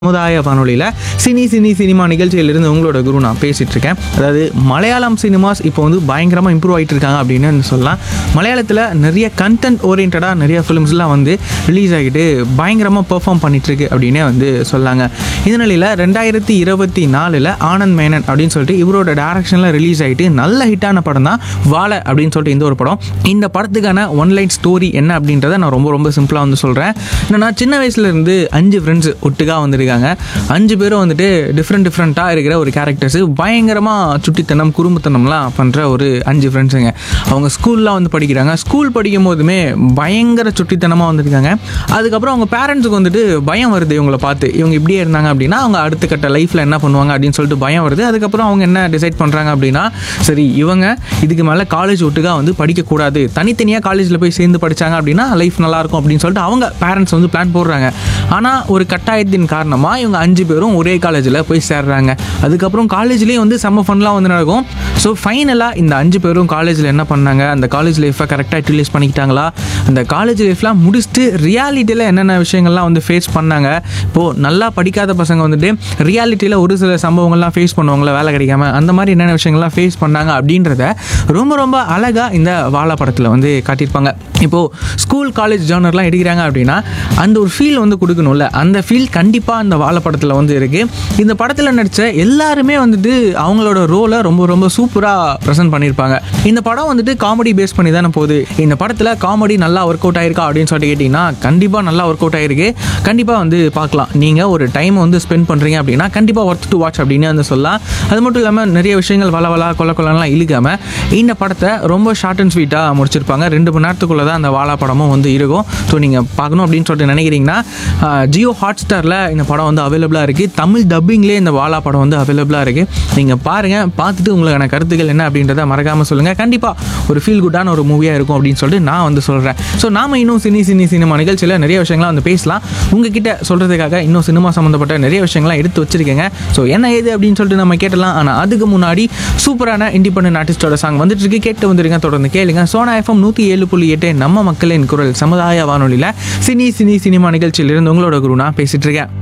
சமுதாய வானொலியில் cine cine cinema நிகழ்ச்சியிலிருந்து உங்களோட குரு நான் பேசிகிட்டு இருக்கேன் அதாவது மலையாளம் சினிமாஸ் இப்போ வந்து பயங்கரமாக இம்ப்ரூவ் ஆகிட்டு இருக்காங்க அப்படின்னு வந்து சொல்லலாம் மலையாளத்தில் நிறைய கண்டென்ட் ஓரியன்டாக நிறைய ஃபிலிம்ஸ்லாம் வந்து ரிலீஸ் ஆகிட்டு பயங்கரமாக பெர்ஃபார்ம் பண்ணிகிட்ருக்கு அப்படின்னே வந்து சொல்லாங்க இந்த நிலையில் ரெண்டாயிரத்தி இருபத்தி நாலில் ஆனந்த் மேனன் அப்படின்னு சொல்லிட்டு இவரோட டேரக்ஷனில் ரிலீஸ் ஆகிட்டு நல்ல ஹிட்டான படம் தான் வாழை அப்படின்னு சொல்லிட்டு இந்த ஒரு படம் இந்த படத்துக்கான ஒன்லைன் ஸ்டோரி என்ன அப்படின்றத நான் ரொம்ப ரொம்ப சிம்பிளாக வந்து சொல்கிறேன் என்னன்னா சின்ன வயசுலேருந்து அஞ்சு ஃப்ரெண்ட்ஸ் ஒட்டுக்காக வந்திருக்காங்க அஞ்சு பேரும் வந்துட்டு டிஃப்ரெண்ட் டிஃப்ரெண்ட்டாக இருக்கிற ஒரு கேரக்டர்ஸு பயங்கரமாக சுட்டித்தனம் குறும்புத்தனம்லாம் பண்ணுற ஒரு அஞ்சு ஃப்ரெண்ட்ஸுங்க அவங்க ஸ்கூலில் வந்து படிக்கிறாங்க ஸ்கூல் படிக்கும் போதுமே பயங்கர சுட்டித்தனமாக வந்திருக்காங்க அதுக்கப்புறம் அவங்க பேரண்ட்ஸுக்கு வந்துட்டு பயம் வருது இவங்கள பார்த்து இவங்க இப்படியே இருந்தாங்க அப்படின்னா அவங்க அடுத்த கட்ட லைஃப்பில் என்ன பண்ணுவாங்க அப்படின்னு சொல்லிட்டு பயம் வருது அதுக்கப்புறம் அவங்க என்ன டிசைட் பண்ணுறாங்க அப்படின்னா சரி இவங்க இதுக்கு மேலே காலேஜ் ஒட்டுக்கா வந்து படிக்கக்கூடாது தனித்தனியாக காலேஜில் போய் சேர்ந்து படித்தாங்க அப்படின்னா லைஃப் நல்லாயிருக்கும் அப்படின்னு சொல்லிட்டு அவங்க பேரண்ட்ஸ் வந்து பிளான் போடுறாங்க ஆனால் ஒரு கட்டாயத்தின் காரணமாக இவங்க அஞ்சு பேரும் ஒரே காலேஜில் போய் சேர்றாங்க அதுக்கப்புறம் காலேஜ்லேயே வந்து செம்ம ஃபன்லாம் வந்து நடக்கும் ஸோ ஃபைனலாக இந்த அஞ்சு பேரும் காலேஜில் என்ன பண்ணாங்க அந்த காலேஜ் லைஃப்பை கரெக்டாக யூட்டிலைஸ் பண்ணிக்கிட்டாங்களா அந்த காலேஜ் லைஃப்லாம் முடிச்சுட்டு ரியாலிட்டியில் என்னென்ன விஷயங்கள்லாம் வந்து ஃபேஸ் பண்ணாங்க இப்போது நல்லா படிக்காத பசங்க வந்துட்டு ரியாலிட்டியில் ஒரு சில சம்பவங்கள்லாம் ஃபேஸ் பண்ணுவாங்களா வேலை கிடைக்காம அந்த மாதிரி என்னென்ன விஷயங்கள்லாம் ஃபேஸ் பண்ணாங்க அப்படின்றத ரொம்ப ரொம்ப அழகாக இந்த வாழை படத்தில் வந்து காட்டியிருப்பாங்க இப்போது ஸ்கூல் காலேஜ் ஜானர்லாம் எடுக்கிறாங்க அப்படின்னா அந்த ஒரு ஃபீல் வந்து கொடுக்கணும்ல அந்த ஃபீல் கண்டிப்பாக அந்த வாழை படத்தில் வந்து இருக்குது இந்த படத்தில் நடித்த எல்லாருமே வந்துட்டு அவங்களோட ரோலை ரொம்ப ரொம்ப சூப்பராக ப்ரெசென்ட் பண்ணியிருப்பாங்க இந்த படம் வந்துட்டு காமெடி பேஸ் பண்ணி தானே போகுது இந்த படத்தில் காமெடி நல்லா ஒர்க் அவுட் ஆயிருக்கா அப்படின்னு சொல்லிட்டு கேட்டிங்கன்னா கண்டிப்பாக நல்லா ஒர்க் அவுட் ஆயிருக்கு கண்டிப்பாக வந்து பார்க்கலாம் நீங்கள் ஒரு டைம் வந்து ஸ்பெண்ட் பண்ணுறீங்க அப்படின்னா கண்டிப்பாக ஒர்த் டு வாட்ச் அப்படின்னு வந்து சொல்லலாம் அது மட்டும் இல்லாமல் நிறைய விஷயங்கள் வள வள கொல கொலலாம் இழுக்காமல் இந்த படத்தை ரொம்ப ஷார்ட் அண்ட் ஸ்வீட்டாக முடிச்சிருப்பாங்க ரெண்டு மணி நேரத்துக்குள்ளே தான் அந்த வாழா படமும் வந்து இருக்கும் ஸோ நீங்கள் பார்க்கணும் அப்படின்னு சொல்லிட்டு நினைக்கிறீங்கன்னா ஜியோ ஹாட் ஸ்டாரில் இந்த படம் வந்து அவைலபிளாக இருக்குது தமிழ் டப்பிங்லேயே இந்த வாழா படம் வந்து அவைலபிளாக இருக்குது நீங்கள் பாருங்கள் பார்த்துட்டு உங்களுக்கான கருத்துக்கள் என்ன அப்படின்றத மறக்காமல் சொல்லுங்கள் கண்டிப்பாக ஒரு ஃபீல் குட்டான ஒரு மூவியாக இருக்கும் அப்படின்னு சொல்லிட்டு நான் வந்து சொல்கிறேன் ஸோ நாம இன்னும் சினி சினி சினிமா நிகழ்ச்சியில் நிறைய விஷயங்கள்லாம் வந்து பேசலாம் உங்ககிட்ட சொல்கிறதுக்காக இன்னும் சினிமா சம்மந்தப்பட்ட நிறைய விஷயங்கள்லாம் எடுத்து வச்சிருக்கேங்க ஸோ என்ன ஏது அப்படின்னு சொல்லிட்டு நம்ம கேட்டலாம் ஆனால் அதுக்கு முன்னாடி சூப்பரான இண்டிபெண்டன்ட் ஆர்டிஸ்டோட சாங் வந்துட்டு இருக்கு கேட்டு வந்துருங்க தொடர்ந்து கேளுங்க சோனா எஃப்எம் நூற்றி ஏழு புள்ளி எட்டு நம்ம மக்களின் குரல் சமுதாய வானொலியில் சினி சினி சினிமா நிகழ்ச்சியிலிருந்து உங்களோட குரு நான் பேசிட்டு இருக்கேன்